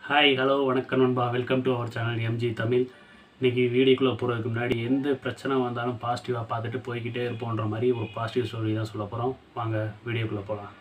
hi hello வணக்கம் நண்பா welcome to our channel MG Tamil இன்றைக்கி வீடியோக்குள்ளே போகிறதுக்கு முன்னாடி எந்த பிரச்சனை வந்தாலும் பாசிட்டிவாக பார்த்துட்டு போய்கிட்டே இருப்போன்ற மாதிரி ஒரு பாசிட்டிவ் ஸ்டோரி தான் சொல்ல போகிறோம் வாங்க வீடியோக்குள்ளே போகலாம்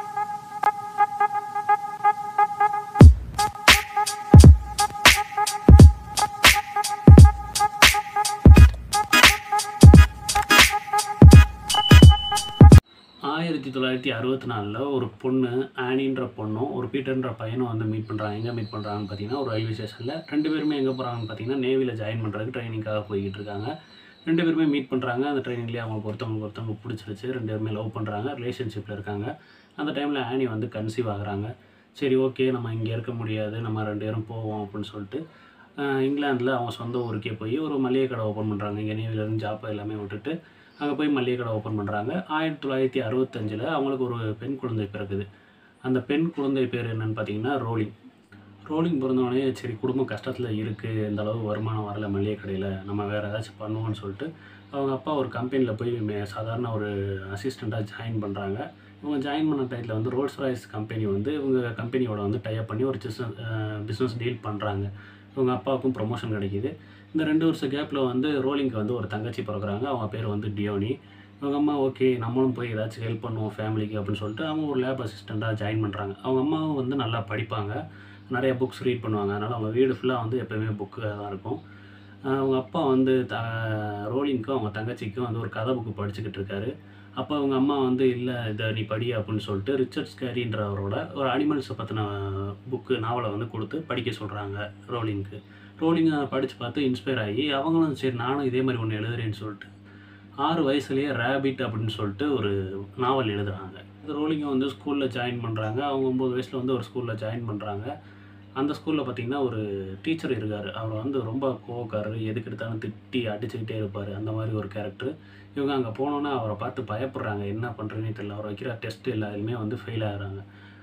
ஆயிரத்தி தொள்ளாயிரத்தி அறுபத்தி நாலில் ஒரு பொண்ணு ஆனின்ற பொண்ணும் ஒரு பீட்டர்ன்ற பையனும் வந்து மீட் பண்ணுறாங்க எங்கே மீட் பண்ணுறாங்கன்னு பார்த்தீங்கன்னா ஒரு ரயில்வே ஸ்டேஷனில் ரெண்டு பேருமே எங்கே போகிறாங்கன்னு பார்த்தீங்கன்னா நேவியில் ஜாயின் பண்ணுறதுக்கு ட்ரைனிங்காக போய்கிட்டு இருக்காங்க ரெண்டு பேருமே மீட் பண்ணுறாங்க அந்த ட்ரைனிங்லேயே அவங்களுக்கு ஒருத்தவங்களுக்கு ஒருத்தவங்க பிடிச்சிருச்சு ரெண்டு பேருமே லவ் பண்ணுறாங்க ரிலேஷன்ஷிப்பில் இருக்காங்க அந்த டைமில் ஆனி வந்து கன்சீவ் ஆகுறாங்க சரி ஓகே நம்ம இங்கே இருக்க முடியாது நம்ம ரெண்டு பேரும் போவோம் அப்படின்னு சொல்லிட்டு இங்கிலாந்தில் அவங்க சொந்த ஊருக்கே போய் ஒரு மளிகை கடை ஓப்பன் பண்ணுறாங்க இங்கே நேவிலேருந்து ஜாப் எல்லாமே விட்டுட்டு அங்கே போய் மளிகை கடை ஓப்பன் பண்ணுறாங்க ஆயிரத்தி தொள்ளாயிரத்தி அறுபத்தஞ்சில் அவங்களுக்கு ஒரு பெண் குழந்தை பிறக்குது அந்த பெண் குழந்தை பேர் என்னன்னு பார்த்தீங்கன்னா ரோலிங் ரோலிங் பிறந்தவொடனே சரி குடும்பம் கஷ்டத்தில் இருக்குது இந்த அளவு வருமானம் வரல மளிகை கடையில் நம்ம வேறு ஏதாச்சும் பண்ணுவோம்னு சொல்லிட்டு அவங்க அப்பா ஒரு கம்பெனியில் போய் மே- சாதாரண ஒரு அசிஸ்டண்ட்டாக ஜாயின் பண்ணுறாங்க இவங்க ஜாயின் பண்ண டைத்தில் வந்து ரோல்ஸ் ராய்ஸ் கம்பெனி வந்து இவங்க கம்பெனியோட வந்து டைப் பண்ணி ஒரு பிஸ்னஸ் பிஸ்னஸ் டீல் பண்ணுறாங்க இவங்க அப்பாவுக்கும் ப்ரொமோஷன் கிடைக்கிது இந்த ரெண்டு வருஷம் கேப்பில் வந்து ரோலிங்க்கு வந்து ஒரு தங்கச்சி பிறக்குறாங்க அவங்க பேர் வந்து டியோனி இவங்க அம்மா ஓகே நம்மளும் போய் ஏதாச்சும் ஹெல்ப் பண்ணுவோம் ஃபேமிலிக்கு அப்படின்னு சொல்லிட்டு அவங்க ஒரு லேப் அசிஸ்டண்ட்டாக ஜாயின் பண்ணுறாங்க அவங்க அம்மாவும் வந்து நல்லா படிப்பாங்க நிறைய புக்ஸ் ரீட் பண்ணுவாங்க அதனால் அவங்க வீடு ஃபுல்லாக வந்து எப்போயுமே புக்கு தான் இருக்கும் ஆஹ் அவங்க அப்பா வந்து த ரோலிங்க்கும் அவங்க தங்கச்சிக்கும் வந்து ஒரு கதை புக்கு படிச்சுக்கிட்டு இருக்காரு அப்போ அவங்க அம்மா வந்து இல்லை இதை நீ படி அப்படின்னு சொல்லிட்டு ரிச்சர்ட் ஸ்கேரின்றவரோட ஒரு அனிமல்ஸை பற்றின புக்கு நாவலை வந்து கொடுத்து படிக்க சொல்கிறாங்க ரோலிங்க்கு ரோலிங்கை படித்து பார்த்து இன்ஸ்பயர் ஆகி அவங்களும் சரி நானும் இதே மாதிரி ஒன்று எழுதுறேன்னு சொல்லிட்டு ஆறு வயசுலேயே ரேபிட் அப்படின்னு சொல்லிட்டு ஒரு நாவல் எழுதுறாங்க இந்த ரோலிங்கை வந்து ஸ்கூலில் ஜாயின் பண்ணுறாங்க அவங்க ஒம்பது வயசில் வந்து ஒரு ஸ்கூலில் ஜாயின் பண்ணுறாங்க அந்த ஸ்கூலில் பார்த்தீங்கன்னா ஒரு டீச்சர் இருக்கார் அவர் வந்து ரொம்ப கோவக்காரர் எதுக்கு எடுத்தாலும் திட்டி அடிச்சுக்கிட்டே இருப்பார் அந்த மாதிரி ஒரு கேரக்டர் இவங்க அங்கே போனோன்னே அவரை பார்த்து பயப்படுறாங்க என்ன பண்ணுறதுனே தெரியல அவர் வைக்கிற டெஸ்ட் எல்லாருமே வந்து ஃபெயில் ஆகுறாங்க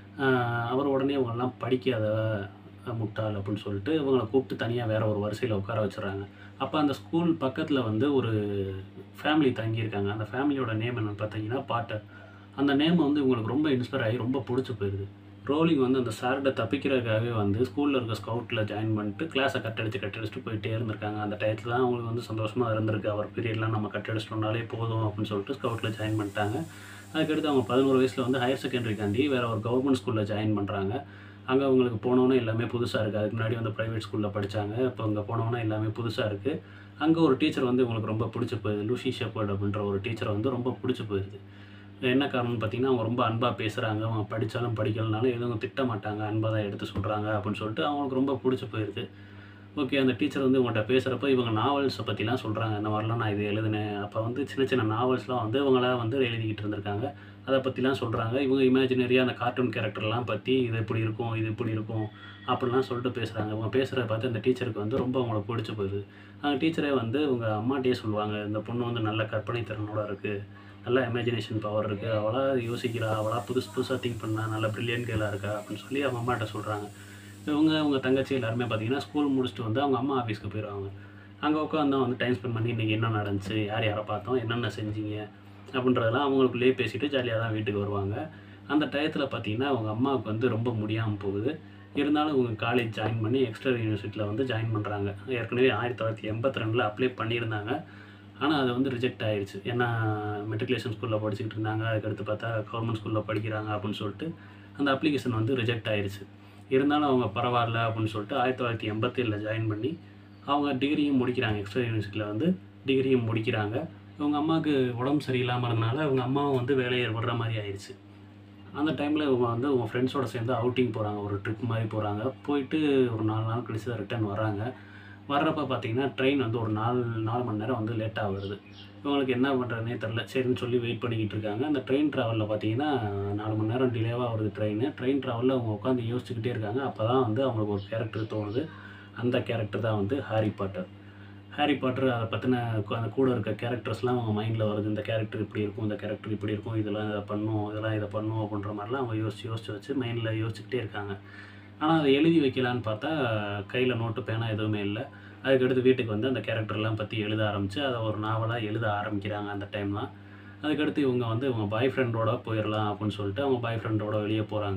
ஆஹ் அவர் உடனே இவங்கெல்லாம் படிக்காத அஹ், முட்டாள் அப்படின்னு சொல்லிட்டு இவங்களை கூப்பிட்டு தனியாக வேற ஒரு வரிசையில் உட்கார வச்சிடுறாங்க அப்போ அந்த ஸ்கூல் பக்கத்தில் வந்து ஒரு ஃபேமிலி தங்கியிருக்காங்க அந்த ஃபேமிலியோட நேம் என்னன்னு பார்த்தீங்கன்னா பாட்டர் அந்த நேம் வந்து இவங்களுக்கு ரொம்ப இன்ஸ்பயர் ஆகி ரொம்ப பிடிச்சி போயிடுது ரோலிங் வந்து அந்த சார்கிட்ட தப்பிக்கிறதுக்காகவே வந்து ஸ்கூலில் இருக்க ஸ்கவுட்டில் ஜாயின் பண்ணிட்டு கிளாஸை கட்டடிச்சு கட்டடிச்சுட்டு போயிட்டே இருந்திருக்காங்க அந்த டயத்தில் தான் அவங்களுக்கு வந்து சந்தோஷமாக இருந்திருக்கு அவர் பீரியட்லாம் நம்ம கட்டடிச்சிட்டோம்னாலே போதும் அப்படின்னு சொல்லிட்டு ஸ்கவுட்டில் ஜாயின் பண்ணிட்டாங்க அதுக்கடுத்து அவங்க பதினோரு வயசில் வந்து ஹையர் செகண்டரிக்காண்டி வேறு ஒரு கவர்மெண்ட் ஸ்கூலில் ஜாயின் பண்ணுறாங்க அங்கே அவங்களுக்கு போனோன்னே எல்லாமே புதுசாக இருக்குது அதுக்கு முன்னாடி வந்து ப்ரைவேட் ஸ்கூலில் படித்தாங்க இப்போ அங்கே போனோன்னே எல்லாமே புதுசாக இருக்குது அங்கே ஒரு டீச்சர் வந்து இவங்களுக்கு ரொம்ப பிடிச்சி போயிடுது லூசி ஷெப்பர்ட் அப்படின்ற ஒரு டீச்சரை வந்து ரொம்ப பிடிச்சி போயிடுது என்ன காரணம்னு பார்த்தீங்கன்னா அவங்க ரொம்ப அன்பாக பேசுகிறாங்க அவங்க படித்தாலும் படிக்கலனாலும் எதுவும் திட்ட மாட்டாங்க அன்பாக தான் எடுத்து சொல்கிறாங்க அப்படின்னு சொல்லிட்டு அவங்களுக்கு ரொம்ப பிடிச்சி போயிடுது ஓகே அந்த டீச்சர் வந்து இவங்கள்ட்ட பேசுகிறப்ப இவங்க நாவல்ஸை பற்றிலாம் சொல்கிறாங்க இந்த மாதிரிலாம் நான் இது எழுதினேன் அப்போ வந்து சின்ன சின்ன நாவல்ஸ்லாம் வந்து இவங்களா வந்து எழுதிக்கிட்டு இருந்திருக்காங்க அதை பற்றிலாம் சொல்கிறாங்க இவங்க இமேஜினரியாக அந்த கார்ட்டூன் கேரக்டர்லாம் பற்றி இது இப்படி இருக்கும் இது இப்படி இருக்கும் அப்படிலாம் சொல்லிட்டு பேசுகிறாங்க இவங்க பேசுகிறத பார்த்து அந்த டீச்சருக்கு வந்து ரொம்ப அவங்களுக்கு பிடிச்சி போகுது அந்த டீச்சரே வந்து இவங்க அம்மாட்டே சொல்லுவாங்க இந்த பொண்ணு வந்து நல்ல கற்பனை திறனோட இருக்குது நல்ல இமேஜினேஷன் பவர் இருக்குது அவளாக யோசிக்கிறா அவளாக புதுசு புதுசாக திங்க் பண்ணா நல்ல ப்ரில்லியன்ட் கேளாக இருக்கா அப்படின்னு சொல்லி அவங்க அம்மாட்ட சொல்கிறாங்க இவங்க அவங்க தங்கச்சி எல்லாருமே பார்த்தீங்கன்னா ஸ்கூல் முடிச்சுட்டு வந்து அவங்க அம்மா ஆஃபீஸ்க்கு போயிடுவாங்க அங்கே உட்காந்து வந்து டைம் ஸ்பெண்ட் பண்ணி இன்றைக்கி என்ன நடந்துச்சு யார் யாரை பார்த்தோம் என்னென்ன செஞ்சீங்க அப்படின்றதெல்லாம் அவங்களுக்குள்ளேயே பேசிட்டு ஜாலியாக தான் வீட்டுக்கு வருவாங்க அந்த டயத்தில் பார்த்தீங்கன்னா அவங்க அம்மாவுக்கு வந்து ரொம்ப முடியாமல் போகுது இருந்தாலும் இவங்க காலேஜ் ஜாயின் பண்ணி எக்ஸ்டர் யூனிவர்சிட்டியில் வந்து ஜாயின் பண்ணுறாங்க ஏற்கனவே ஆயிரத்தி தொள்ளாயிரத்தி எண்பத்தி ரெண்டில் அப்ளை பண்ணியிருந்தாங்க ஆனால் அது வந்து ரிஜெக்ட் ஆயிடுச்சு ஏன்னா மெட்ரிகுலேஷன் ஸ்கூலில் படிச்சுக்கிட்டு இருந்தாங்க அதுக்கடுத்து பார்த்தா கவர்மெண்ட் ஸ்கூலில் படிக்கிறாங்க அப்படின்னு சொல்லிட்டு அந்த அப்ளிகேஷன் வந்து ரிஜெக்ட் ஆயிடுச்சு இருந்தாலும் அவங்க பரவாயில்ல அப்படின்னு சொல்லிட்டு ஆயிரத்தி தொள்ளாயிரத்தி எண்பத்தேழில் ஜாயின் பண்ணி அவங்க டிகிரியும் முடிக்கிறாங்க எக்ஸ்ட்ரா யூனிவர்சிட்டியில் வந்து டிகிரியும் முடிக்கிறாங்க இவங்க அம்மாவுக்கு உடம்பு சரியில்லாமல் இருந்தனால இவங்க அம்மாவும் வந்து வேலையை விடுற மாதிரி ஆயிடுச்சு அந்த டைமில் இவங்க வந்து அவங்க ஃப்ரெண்ட்ஸோட சேர்ந்து அவுட்டிங் போகிறாங்க ஒரு ட்ரிப் மாதிரி போகிறாங்க போயிட்டு ஒரு நாலு நாள் கழிச்சு தான் ரிட்டர்ன் வராங்க வர்றப்ப பார்த்தீங்கன்னா ட்ரெயின் வந்து ஒரு நாலு நாலு மணி நேரம் வந்து லேட்டாக வருது இவங்களுக்கு என்ன பண்ணுறதுனே தெரில சரின்னு சொல்லி வெயிட் பண்ணிக்கிட்டு இருக்காங்க அந்த ட்ரெயின் ட்ராவலில் பார்த்தீங்கன்னா நாலு மணி நேரம் டிலேவாக வருது ட்ரெயின் ட்ரெயின் ட்ராவலில் அவங்க உட்காந்து யோசிச்சுக்கிட்டே இருக்காங்க அப்போ தான் வந்து அவங்களுக்கு ஒரு கேரக்டர் தோணுது அந்த கேரக்டர் தான் வந்து ஹாரி பாட்டர் ஹாரி பாட்டர் அதை பற்றின அந்த கூட இருக்க கேரக்டர்ஸ்லாம் அவங்க மைண்டில் வருது இந்த கேரக்டர் இப்படி இருக்கும் இந்த கேரக்டர் இப்படி இருக்கும் இதெல்லாம் இதை பண்ணும் இதெல்லாம் இதை பண்ணும் அப்படின்ற மாதிரிலாம் அவங்க யோசிச்சு யோசிச்சு வச்சு மைண்டில் யோசிச்சுக்கிட்டே இருக்காங்க ஆனால் அதை எழுதி வைக்கலான்னு பார்த்தா கையில் நோட்டு பேனா எதுவுமே இல்லை அதுக்கடுத்து வீட்டுக்கு வந்து அந்த கேரக்டர்லாம் பற்றி எழுத ஆரம்பித்து அதை ஒரு நாவலாக எழுத ஆரம்பிக்கிறாங்க அந்த டைம்லாம் அதுக்கடுத்து இவங்க வந்து இவங்க பாய் ஃப்ரெண்டோட போயிடலாம் அப்படின்னு சொல்லிட்டு அவங்க பாய் ஃப்ரெண்டோட வெளியே போகிறாங்க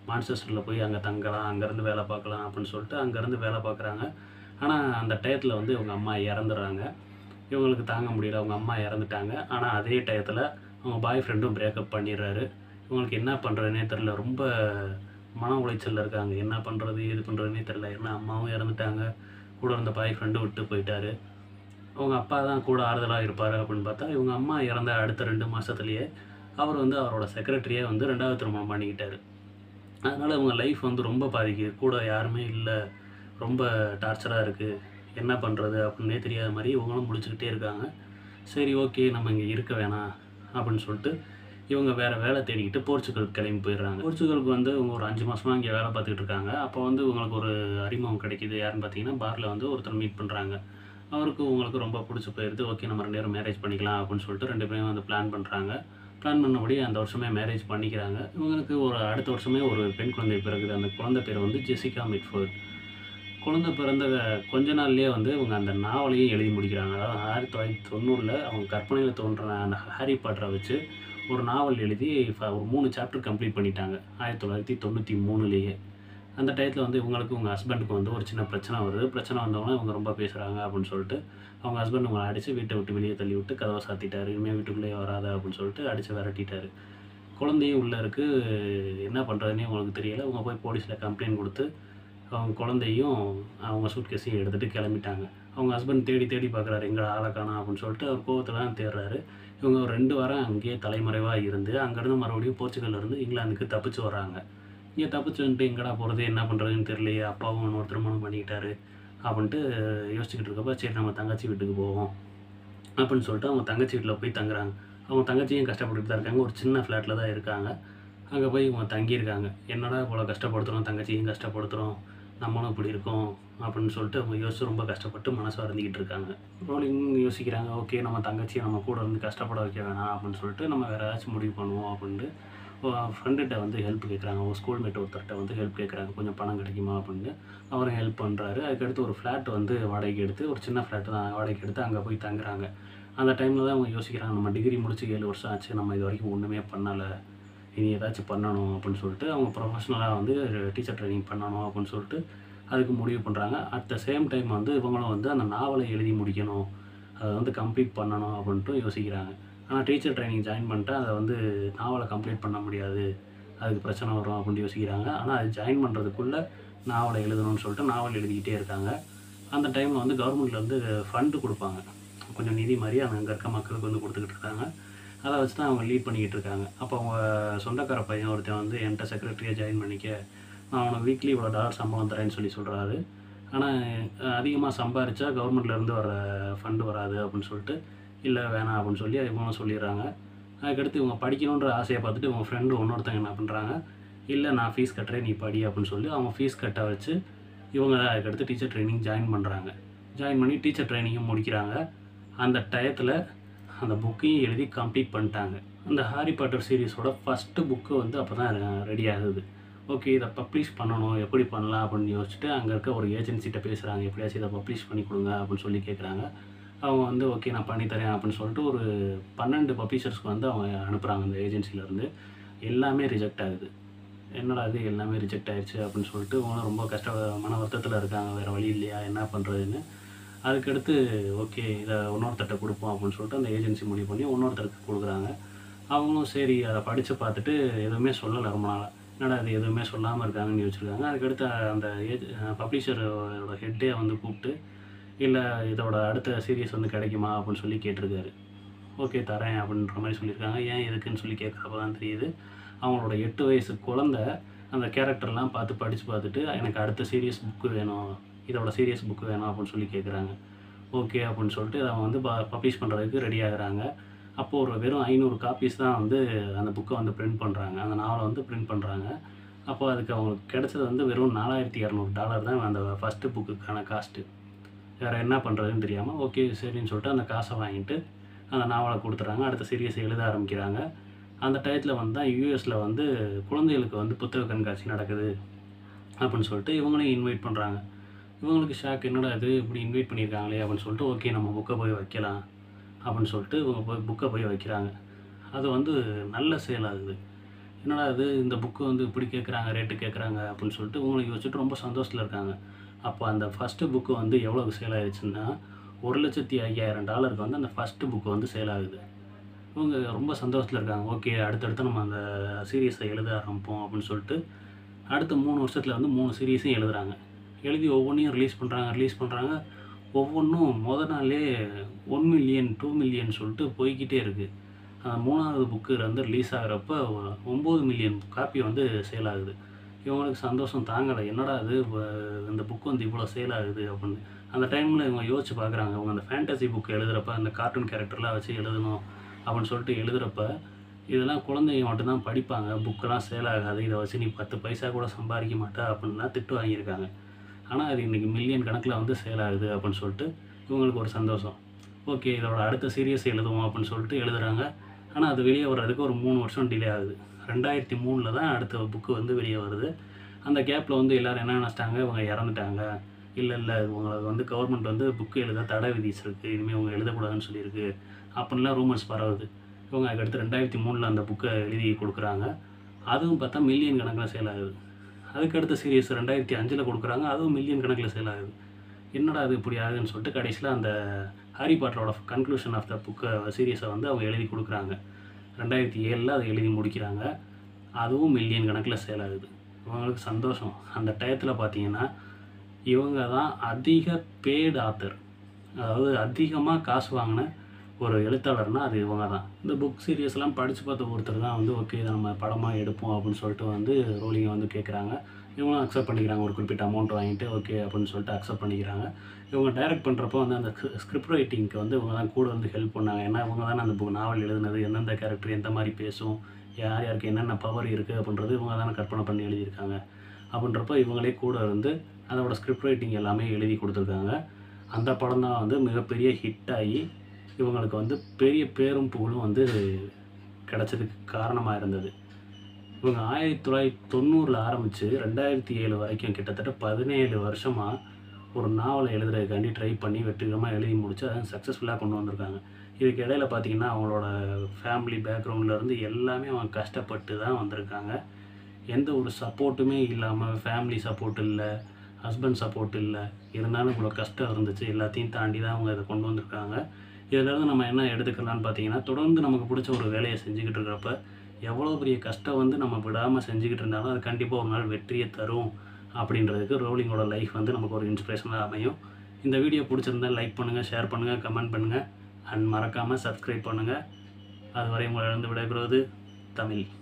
மான்செஸ்டரில் போய் அங்கே தங்கலாம் அங்கேருந்து வேலை பார்க்கலாம் அப்படின்னு சொல்லிட்டு அங்கேருந்து வேலை பார்க்குறாங்க ஆனால் அந்த டயத்தில் வந்து இவங்க அம்மா இறந்துடுறாங்க இவங்களுக்கு தாங்க முடியல அவங்க அம்மா இறந்துட்டாங்க ஆனால் அதே டயத்தில் அவங்க பாய் ஃப்ரெண்டும் பிரேக்கப் பண்ணிடுறாரு இவங்களுக்கு என்ன பண்ணுறதுனே தெரில ரொம்ப மன உளைச்சலில் இருக்காங்க என்ன பண்ணுறது ஏது பண்ணுறதுனே தெரில ஏன்னா அம்மாவும் இறந்துட்டாங்க கூட இருந்த பாய் ஃப்ரெண்டும் விட்டு போயிட்டாரு அவங்க அப்பா தான் கூட ஆறுதலாக இருப்பார் அப்படின்னு பார்த்தா இவங்க அம்மா இறந்த அடுத்த ரெண்டு மாதத்துலேயே அவர் வந்து அவரோட செக்ரட்டரியே வந்து ரெண்டாவது திருமணம் பண்ணிக்கிட்டாரு அதனால் இவங்க லைஃப் வந்து ரொம்ப பாதிக்குது கூட யாருமே இல்லை ரொம்ப டார்ச்சராக இருக்குது என்ன பண்ணுறது அப்படின்னே தெரியாத மாதிரி இவங்களும் முடிச்சுக்கிட்டே இருக்காங்க சரி ஓகே நம்ம இங்கே இருக்க வேணாம் அப்படின்னு சொல்லிட்டு இவங்க வேறு வேலை தேடிக்கிட்டு போர்ச்சுகல் கிளம்பி போயிடுறாங்க போர்ச்சுகலுக்கு வந்து இவங்க ஒரு அஞ்சு மாதமாக இங்கே வேலை பார்த்துக்கிட்டு இருக்காங்க அப்போ வந்து இவங்களுக்கு ஒரு அறிமுகம் கிடைக்கிது யாருன்னு பார்த்தீங்கன்னா பாரில் வந்து ஒருத்தர் மீட் பண்ணுறாங்க அவருக்கு உங்களுக்கு ரொம்ப பிடிச்சி போயிடுது ஓகே நம்ம ரெண்டு பேரும் மேரேஜ் பண்ணிக்கலாம் அப்படின்னு சொல்லிட்டு ரெண்டு பேரும் வந்து பிளான் பண்ணுறாங்க பிளான் பண்ணபடி அந்த வருஷமே மேரேஜ் பண்ணிக்கிறாங்க இவங்களுக்கு ஒரு அடுத்த வருஷமே ஒரு பெண் குழந்தை பிறகுது அந்த குழந்தை பேர் வந்து ஜெசிகா மிட்ஃபோர்ட் குழந்தை பிறந்த கொஞ்ச நாள்லயே வந்து இவங்க அந்த நாவலையும் எழுதி முடிக்கிறாங்க அதாவது ஆயிரத்தி தொள்ளாயிரத்தி தொண்ணூறில் அவங்க கற்பனையில் தோன்றின அந்த ஹாரி பாட்டரை வச்சு ஒரு நாவல் எழுதி ஃப- ஒரு மூணு சாப்டர் கம்ப்ளீட் பண்ணிட்டாங்க ஆயிரத்தி தொள்ளாயிரத்தி தொண்ணூற்றி மூணுலேயே அந்த டயத்தில் வந்து இவங்களுக்கு உங்கள் ஹஸ்பண்டுக்கு வந்து ஒரு சின்ன பிரச்சனை வருது பிரச்சனை வந்தவொடனே இவங்க ரொம்ப பேசுகிறாங்க அப்படின்னு சொல்லிட்டு அவங்க ஹஸ்பண்ட் உங்களை அடித்து வீட்டை விட்டு வெளியே தள்ளி விட்டு கதவை சாத்திட்டாரு இனிமேல் வீட்டுக்குள்ளேயே வராத அப்படின்னு சொல்லிட்டு அடித்து விரட்டிட்டாரு குழந்தையும் உள்ளே இருக்குது என்ன பண்ணுறதுனே உங்களுக்கு தெரியல அவங்க போய் போலீஸில் கம்ப்ளைண்ட் கொடுத்து அவங்க குழந்தையும் அவங்க சூட்கேஸையும் எடுத்துகிட்டு கிளம்பிட்டாங்க அவங்க ஹஸ்பண்ட் தேடி தேடி பார்க்குறாரு எங்கே ஆளை காணோம் அப்படின்னு சொல்லிட்டு அவர் கோவத்தில் தான் தேடுறாரு இவங்க ஒரு ரெண்டு வாரம் அங்கேயே தலைமறைவாக இருந்து அங்கேருந்து மறுபடியும் போர்ச்சுகல்ல இருந்து இங்கிலாந்துக்கு தப்பிச்சு வராங்க இங்கே தப்பிச்சு வந்துட்டு எங்கடா போகிறது என்ன பண்ணுறதுன்னு தெரியலையே அப்பாவும் இன்னொரு திருமணம் பண்ணிக்கிட்டாரு அப்படின்ட்டு யோசிச்சுக்கிட்டு இருக்கப்ப சரி நம்ம தங்கச்சி வீட்டுக்கு போவோம் அப்படின்னு சொல்லிட்டு அவங்க தங்கச்சி வீட்டில் போய் தங்குறாங்க அவங்க தங்கச்சியும் கஷ்டப்பட்டுட்டு தான் இருக்காங்க ஒரு சின்ன ஃப்ளாட்டில் தான் இருக்காங்க அங்கே போய் இவங்க தங்கியிருக்காங்க என்னடா இவ்வளோ கஷ்டப்படுத்துகிறோம் தங்கச்சியும் கஷ்டப்படுத்துகிறோம் நம்மளும் இப்படி இருக்கோம் அப்படின்னு சொல்லிட்டு அவங்க யோசிச்சு ரொம்ப கஷ்டப்பட்டு மனசு வருந்திக்கிட்டு இருக்காங்க ரோலிங் யோசிக்கிறாங்க ஓகே நம்ம தங்கச்சியை நம்ம கூட இருந்து கஷ்டப்பட வைக்க வேணாம் அப்படின்னு சொல்லிட்டு நம்ம வேறு ஏதாச்சும் முடிவு பண்ணுவோம் அப்படின்ட்டு ஃப்ரெண்டுகிட்ட வந்து ஹெல்ப் கேட்குறாங்க ஒரு ஸ்கூல்மேட் ஒருத்தர்கிட்ட வந்து ஹெல்ப் கேட்குறாங்க கொஞ்சம் பணம் கிடைக்குமா அப்படின்னு அவரும் ஹெல்ப் பண்ணுறாரு அதுக்கடுத்து ஒரு ஃப்ளாட் வந்து வாடகைக்கு எடுத்து ஒரு சின்ன ஃப்ளாட்டு தான் வாடகைக்கு எடுத்து அங்கே போய் தங்குறாங்க அந்த டைமில் தான் அவங்க யோசிக்கிறாங்க நம்ம டிகிரி முடிச்சு ஏழு வருஷம் ஆச்சு நம்ம இது வரைக்கும் ஒன்றுமே பண்ணலை இனி ஏதாச்சும் பண்ணணும் அப்படின்னு சொல்லிட்டு அவங்க ப்ரொஃபஷ்னலாக வந்து டீச்சர் ட்ரைனிங் பண்ணணும் அப்படின்னு சொல்லிட்டு அதுக்கு முடிவு பண்ணுறாங்க அட் த சேம் டைம் வந்து இவங்களும் வந்து அந்த நாவலை எழுதி முடிக்கணும் அதை வந்து கம்ப்ளீட் பண்ணணும் அப்படின்ட்டு யோசிக்கிறாங்க ஆனால் டீச்சர் ட்ரைனிங் ஜாயின் பண்ணிட்டு அதை வந்து நாவலை கம்ப்ளீட் பண்ண முடியாது அதுக்கு பிரச்சனை வரும் அப்படின்னு யோசிக்கிறாங்க ஆனால் அது ஜாயின் பண்ணுறதுக்குள்ளே நாவலை எழுதணும்னு சொல்லிட்டு நாவல் எழுதிக்கிட்டே இருக்காங்க அந்த டைமில் வந்து கவர்மெண்ட்லேருந்து ஃபண்டு கொடுப்பாங்க கொஞ்சம் நிதி மாதிரி அவங்க அங்கே இருக்க மக்களுக்கு வந்து கொடுத்துக்கிட்டு இருக்காங்க அதை வச்சு தான் அவங்க லீட் பண்ணிக்கிட்டு இருக்காங்க அப்போ அவங்க சொந்தக்கார பையன் ஒருத்தன் வந்து என்கிட்ட செக்ரட்டரியாக ஜாயின் பண்ணிக்க நான் அவனுக்கு வீக்லி இவ்வளோ டாலர் சம்பளம் தரேன்னு சொல்லி சொல்கிறாரு ஆனால் அதிகமாக சம்பாரிச்சா கவர்மெண்ட்லேருந்து வர ஃபண்டு வராது அப்படின்னு சொல்லிட்டு இல்லை வேணாம் அப்படின்னு சொல்லி இவங்களும் சொல்லிடுறாங்க அதுக்கடுத்து இவங்க படிக்கணுன்ற ஆசையை பார்த்துட்டு இவங்க ஃப்ரெண்டு இன்னொருத்தங்க என்ன பண்ணுறாங்க இல்லை நான் ஃபீஸ் கட்டுறேன் நீ படி அப்படின்னு சொல்லி அவங்க ஃபீஸ் கட்ட வச்சு இவங்க அதுக்கடுத்து டீச்சர் ட்ரைனிங் ஜாயின் பண்ணுறாங்க ஜாயின் பண்ணி டீச்சர் ட்ரைனிங்கும் முடிக்கிறாங்க அந்த டயத்தில் அந்த புக்கையும் எழுதி கம்ப்ளீட் பண்ணிட்டாங்க அந்த ஹாரி பாட்டர் சீரிஸோட ஃபஸ்ட்டு புக்கு வந்து அப்போ தான் ரெடி ஆகுது ஓகே இதை பப்ளிஷ் பண்ணணும் எப்படி பண்ணலாம் அப்படின்னு யோசிச்சுட்டு அங்கே இருக்க ஒரு ஏஜென்சிகிட்ட பேசுகிறாங்க எப்படியாச்சும் இதை பப்ளிஷ் பண்ணி கொடுங்க அப்படின்னு சொல்லி கேட்குறாங்க அவங்க வந்து ஓகே நான் பண்ணித்தரேன் அப்படின்னு சொல்லிட்டு ஒரு பன்னெண்டு பப்ளிஷர்ஸ்க்கு வந்து அவங்க அனுப்புகிறாங்க அந்த ஏஜென்சிலேருந்து எல்லாமே ரிஜெக்ட் ஆகுது என்னடா இது எல்லாமே ரிஜெக்ட் ஆயிடுச்சு அப்படின்னு சொல்லிட்டு இவங்களும் ரொம்ப கஷ்ட மன வருத்தத்தில் இருக்காங்க வேறு வழி இல்லையா என்ன பண்ணுறதுன்னு அதுக்கடுத்து ஓகே இதை இன்னொருத்தர்கிட்ட கொடுப்போம் அப்படின்னு சொல்லிட்டு அந்த ஏஜென்சி முடிவு பண்ணி இன்னொருத்தருக்கு கொடுக்குறாங்க அவங்களும் சரி அதை படித்து பார்த்துட்டு எதுவுமே சொல்லலை ரொம்ப நாளாக என்னடா இது எதுவுமே சொல்லாமல் இருக்காங்கன்னு யோசிச்சிருக்காங்க அதுக்கடுத்து அந்த ஏஜ் பப்ளிஷரோட ஹெட்டே வந்து கூப்பிட்டு இல்லை இதோட அடுத்த சீரியஸ் வந்து கிடைக்குமா அப்படின்னு சொல்லி கேட்டிருக்காரு ஓகே தரேன் அப்படின்ற மாதிரி சொல்லியிருக்காங்க ஏன் எதுக்குன்னு சொல்லி கேட்குறப்ப தான் தெரியுது அவங்களோட எட்டு வயசு குழந்த அந்த கேரக்டர்லாம் பார்த்து படித்து பார்த்துட்டு எனக்கு அடுத்த சீரியஸ் புக்கு வேணும் இதோட சீரியஸ் புக்கு வேணும் அப்படின்னு சொல்லி கேட்குறாங்க ஓகே அப்படின்னு சொல்லிட்டு அவங்க வந்து பப்ளிஷ் பண்ணுறதுக்கு ரெடி ஆகுறாங்க அப்போது ஒரு வெறும் ஐநூறு காப்பீஸ் தான் வந்து அந்த புக்கை வந்து பிரிண்ட் பண்ணுறாங்க அந்த நாவலை வந்து பிரிண்ட் பண்ணுறாங்க அப்போ அதுக்கு அவங்களுக்கு கிடைச்சது வந்து வெறும் நாலாயிரத்தி இரநூறு டாலர் தான் அந்த ஃபஸ்ட்டு புக்குக்கான காஸ்ட்டு வேறு என்ன பண்ணுறதுன்னு தெரியாமல் ஓகே சரின்னு சொல்லிட்டு அந்த காசை வாங்கிட்டு அந்த நாவலை கொடுத்துட்றாங்க அடுத்த சீரியஸ் எழுத ஆரம்பிக்கிறாங்க அந்த டயத்தில் வந்து தான் யூஎஸில் வந்து குழந்தைகளுக்கு வந்து புத்தக கண்காட்சி நடக்குது அப்படின்னு சொல்லிட்டு இவங்களையும் இன்வைட் பண்ணுறாங்க இவங்களுக்கு ஷாக் என்னடா இது இப்படி இன்வைட் பண்ணியிருக்காங்களே அப்படின்னு சொல்லிட்டு ஓகே நம்ம புக்கை போய் வைக்கலாம் அப்படின்னு சொல்லிட்டு இவங்க போய் புக்கை போய் வைக்கிறாங்க அது வந்து நல்ல சேல் ஆகுது என்னடா இது இந்த புக்கு வந்து இப்படி கேட்குறாங்க ரேட்டு கேட்குறாங்க அப்படின்னு சொல்லிட்டு இவங்களை யோசிச்சுட்டு ரொம்ப சந்தோஷத்தில் இருக்காங்க அப்போ அந்த ஃபஸ்ட்டு புக்கு வந்து எவ்வளோக்கு சேல் ஆயிடுச்சுன்னா ஒரு லட்சத்தி ஐயாயிரம் டாலருக்கு வந்து அந்த ஃபஸ்ட்டு புக்கு வந்து சேல் ஆகுது இவங்க ரொம்ப சந்தோஷத்தில் இருக்காங்க ஓகே அடுத்தடுத்து நம்ம அந்த சீரியஸை எழுத ஆரம்பிப்போம் அப்படின்னு சொல்லிட்டு அடுத்த மூணு வருஷத்தில் வந்து மூணு சீரியஸையும் எழுதுறாங்க எழுதி ஒவ்வொன்றையும் ரிலீஸ் பண்ணுறாங்க ரிலீஸ் பண்ணுறாங்க ஒவ்வொன்றும் முத நாளே ஒன் மில்லியன் டூ மில்லியன் சொல்லிட்டு போய்கிட்டே இருக்குது அந்த மூணாவது புக்கு வந்து ரிலீஸ் ஆகிறப்ப ஒம்பது மில்லியன் காப்பி வந்து சேல் ஆகுது இவங்களுக்கு சந்தோஷம் தாங்கலை என்னடா இது வ- இந்த புக் வந்து இவ்வளோ சேல் ஆகுது அப்படின்னு அந்த டைமில் இவங்க யோசிச்சு பார்க்குறாங்க அவங்க அந்த ஃபேண்டசி புக் எழுதுகிறப்ப அந்த கார்ட்டூன் கேரக்டர்லாம் வச்சு எழுதணும் அப்படின்னு சொல்லிட்டு எழுதுகிறப்ப இதெல்லாம் குழந்தைங்க மட்டும்தான் படிப்பாங்க புக்கெல்லாம் சேல் ஆகாது இதை வச்சு நீ பத்து பைசா கூட சம்பாதிக்க மாட்டா அப்படின்லாம் திட்டு வாங்கியிருக்காங்க ஆனால் அது இன்றைக்கி மில்லியன் கணக்கில் வந்து சேல் ஆகுது அப்படின்னு சொல்லிட்டு இவங்களுக்கு ஒரு சந்தோஷம் ஓகே இதோட அடுத்த சீரியஸ் எழுதுவோம் அப்படின்னு சொல்லிட்டு எழுதுறாங்க ஆனால் அது வெளியே வர்றதுக்கு ஒரு மூணு வருஷம் டிலே ஆகுது ரெண்டாயிரத்தி மூணில் தான் அடுத்த புக்கு வந்து வெளியே வருது அந்த கேப்பில் வந்து எல்லோரும் என்ன நினச்சிட்டாங்க இவங்க இறந்துட்டாங்க இல்லை இல்லை உங்களுக்கு வந்து கவர்மெண்ட் வந்து புக்கு எழுத தடை விதிச்சிருக்கு இனிமேல் இவங்க எழுதக்கூடாதுன்னு சொல்லியிருக்கு அப்படின்லாம் ரூமர்ஸ் பரவுது இவங்க அதுக்கடுத்து ரெண்டாயிரத்தி மூணில் அந்த புக்கை எழுதி கொடுக்குறாங்க அதுவும் பார்த்தா மில்லியன் கணக்கில் சேல் ஆகுது அதுக்கடுத்த சீரியஸ் ரெண்டாயிரத்தி அஞ்சில் கொடுக்குறாங்க அதுவும் மில்லியன் கணக்கில் சேல் ஆகுது என்னடா அது இப்படி ஆகுதுன்னு சொல்லிட்டு கடைசியில் அந்த ஹாரி பாட்டரோட கன்க்ளூஷன் ஆஃப் த புக்கை சீரியஸை வந்து அவங்க எழுதி கொடுக்குறாங்க ரெண்டாயிரத்தி ஏழில் அதை எழுதி முடிக்கிறாங்க அதுவும் மில்லியன் கணக்கில் சேல் ஆகுது இவங்களுக்கு சந்தோஷம் அந்த டயத்தில் பார்த்தீங்கன்னா இவங்க தான் அதிக பேட் ஆத்தர் அதாவது அதிகமாக காசு வாங்கின ஒரு எழுத்தாளர்னா அது இவங்க தான் இந்த புக் சீரியஸ்லாம் படித்து பார்த்த ஒருத்தர் தான் வந்து ஓகே இதை நம்ம படமாக எடுப்போம் அப்படின்னு சொல்லிட்டு வந்து ரோலிங்கை வந்து கேட்குறாங்க இவங்களும் அக்செப்ட் பண்ணிக்கிறாங்க ஒரு குறிப்பிட்ட அமௌண்ட் வாங்கிட்டு ஓகே அப்படின்னு சொல்லிட்டு அக்செப்ட் பண்ணிக்கிறாங்க இவங்க டைரக்ட் பண்ணுறப்போ வந்து அந்த ஸ்கிரிப்ட் ரைட்டிங்க்கு வந்து இவங்க தான் கூட வந்து ஹெல்ப் பண்ணாங்க ஏன்னா இவங்க தானே அந்த புக் நாவல் எழுதுனது எந்தெந்த கேரக்டர் எந்த மாதிரி பேசும் யார் யாருக்கு என்னென்ன பவர் இருக்குது அப்படின்றது இவங்க தானே கற்பனை பண்ணி எழுதியிருக்காங்க அப்படின்றப்போ இவங்களே கூட இருந்து அதோட ஸ்கிரிப்ட் ரைட்டிங் எல்லாமே எழுதி கொடுத்துருக்காங்க அந்த படம் தான் வந்து மிகப்பெரிய ஹிட் ஆகி இவங்களுக்கு வந்து பெரிய பேரும் புகழும் வந்து கிடச்சதுக்கு காரணமாக இருந்தது இவங்க ஆயிரத்தி தொள்ளாயிரத்தி தொண்ணூறில் ஆரம்பித்து ரெண்டாயிரத்தி ஏழு வரைக்கும் கிட்டத்தட்ட பதினேழு வருஷமாக ஒரு நாவலை எழுதுறதுக்காண்டி ட்ரை பண்ணி வெற்றிகரமாக எழுதி முடிச்சு அதை சக்ஸஸ்ஃபுல்லாக கொண்டு வந்திருக்காங்க இதுக்கு இடையில பார்த்தீங்கன்னா அவங்களோட ஃபேமிலி பேக்ரவுண்ட்லேருந்து எல்லாமே அவங்க கஷ்டப்பட்டு தான் வந்திருக்காங்க எந்த ஒரு சப்போர்ட்டுமே இல்லாமல் ஃபேமிலி சப்போர்ட் இல்லை ஹஸ்பண்ட் சப்போர்ட் இல்லை இருந்தாலும் இவ்வளோ கஷ்டம் இருந்துச்சு எல்லாத்தையும் தாண்டி தான் அவங்க இதை கொண்டு வந்திருக்காங்க இதிலேருந்து நம்ம என்ன எடுத்துக்கலாம்னு பார்த்தீங்கன்னா தொடர்ந்து நமக்கு பிடிச்ச ஒரு வேலையை செஞ்சுக்கிட்டு இருக்கிறப்ப எவ்வளோ பெரிய கஷ்டம் வந்து நம்ம விடாமல் செஞ்சுக்கிட்டு இருந்தாலும் அது கண்டிப்பாக ஒரு நாள் வெற்றியை தரும் அப்படின்றதுக்கு ரோலிங்கோட லைஃப் வந்து நமக்கு ஒரு இன்ஸ்பிரேஷனாக அமையும் இந்த வீடியோ பிடிச்சிருந்தா லைக் பண்ணுங்கள் ஷேர் பண்ணுங்கள் கமெண்ட் பண்ணுங்கள் அண்ட் மறக்காமல் சப்ஸ்கிரைப் பண்ணுங்கள் அதுவரை உங்களிடம் விடைபெறுவது தமிழ்